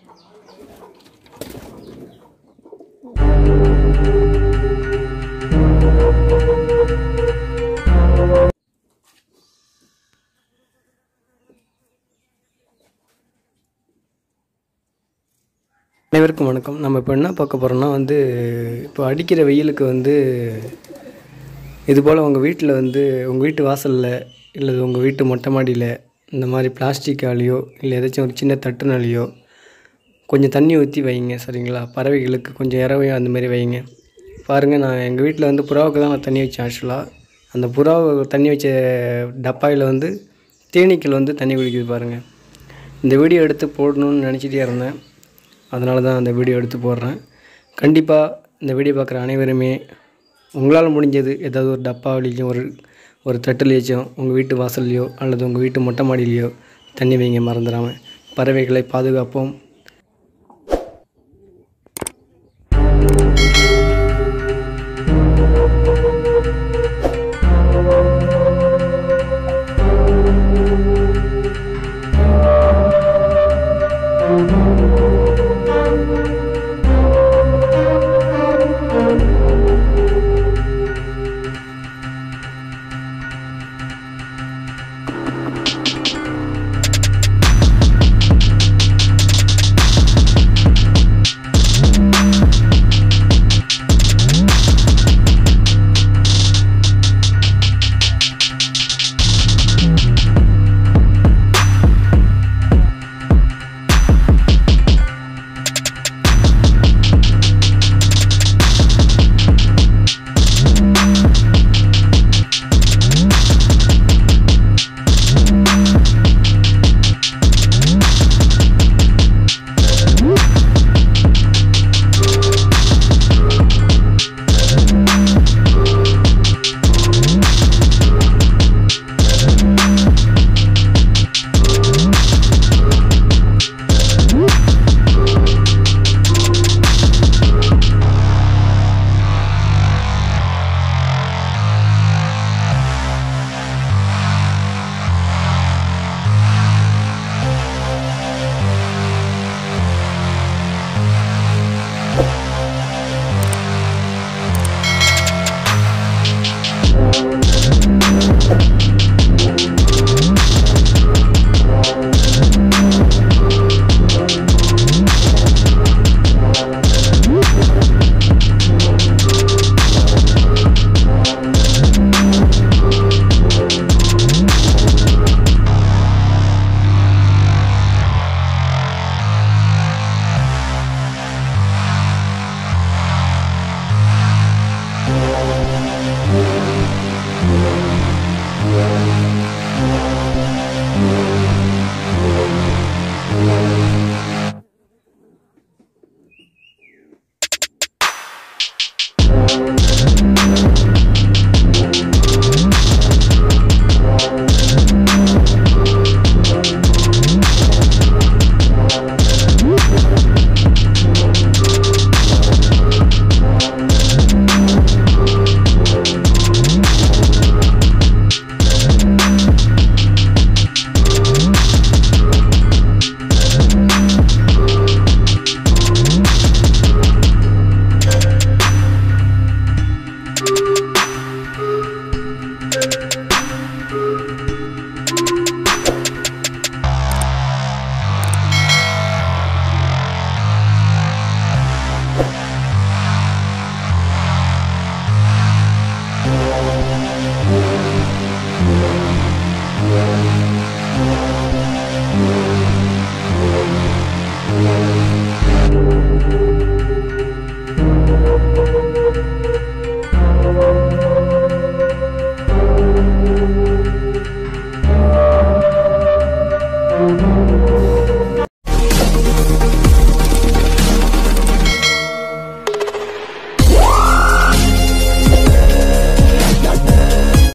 அனைவருக்கும் வணக்கம் நம்ம இப்போ என்ன பார்க்க போகிறோம்னா வந்து இப்போ அடிக்கிற வெயிலுக்கு வந்து இது போல் உங்கள் வீட்டில் வந்து உங்கள் வீட்டு வாசலில் இல்லை உங்கள் வீட்டு மொட்டை மாடியில் இந்த மாதிரி பிளாஸ்டிக்காலேயோ இல்லை ஏதாச்சும் ஒரு சின்ன தட்டுனாலேயோ கொஞ்சம் தண்ணி ஊற்றி வைங்க சரிங்களா பறவைகளுக்கு கொஞ்சம் இரவையும் அந்த மாதிரி வைங்க பாருங்கள் நான் எங்கள் வீட்டில் வந்து புறாவுக்கு தான் நான் தண்ணி வச்சேன் ஆக்சுவலாக அந்த புறாவை தண்ணி வச்ச டப்பாயில் வந்து தேனீக்கள் வந்து தண்ணி குடிக்குது பாருங்கள் இந்த வீடியோ எடுத்து போடணும்னு நினச்சிட்டே இருந்தேன் அதனால தான் அந்த வீடியோ எடுத்து போடுறேன் கண்டிப்பாக இந்த வீடியோ பார்க்குற அனைவருமே உங்களால் முடிஞ்சது ஏதாவது ஒரு டப்பாவிலையும் ஒரு ஒரு தட்டுலேச்சும் உங்கள் வீட்டு வாசல்லையோ அல்லது உங்கள் வீட்டு மொட்டை மாடியிலையோ தண்ணி வைங்க மறந்துடாமல் பறவைகளை பாதுகாப்போம் Thank